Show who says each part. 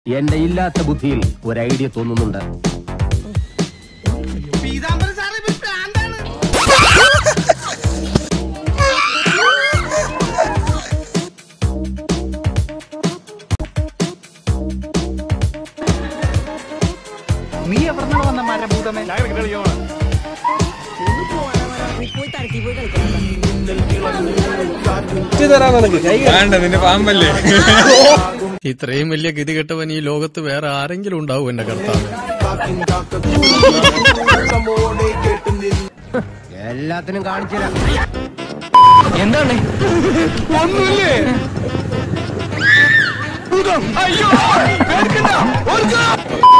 Speaker 1: എന്റെ ഇല്ലാത്ത ബുദ്ധിയിൽ ഒരു ഐഡിയ തോന്നുന്നുണ്ട്
Speaker 2: പീതാംബരൻ സാറേ ഇപ്പൊ ഭ്രാന്താണ്
Speaker 3: നീ എവിടെ വന്ന മരഭൂതമേ
Speaker 4: വേണ്ട നിന്റെ പാമ്പല്ലേ
Speaker 5: ഇത്രയും വലിയ ഗതികെട്ടവൻ ഈ ലോകത്ത് വേറെ ആരെങ്കിലും ഉണ്ടാവും എന്റെ കർത്താവ്
Speaker 1: എല്ലാത്തിനും കാണിച്ചില്ല
Speaker 3: എന്താണ്
Speaker 4: അയ്യോ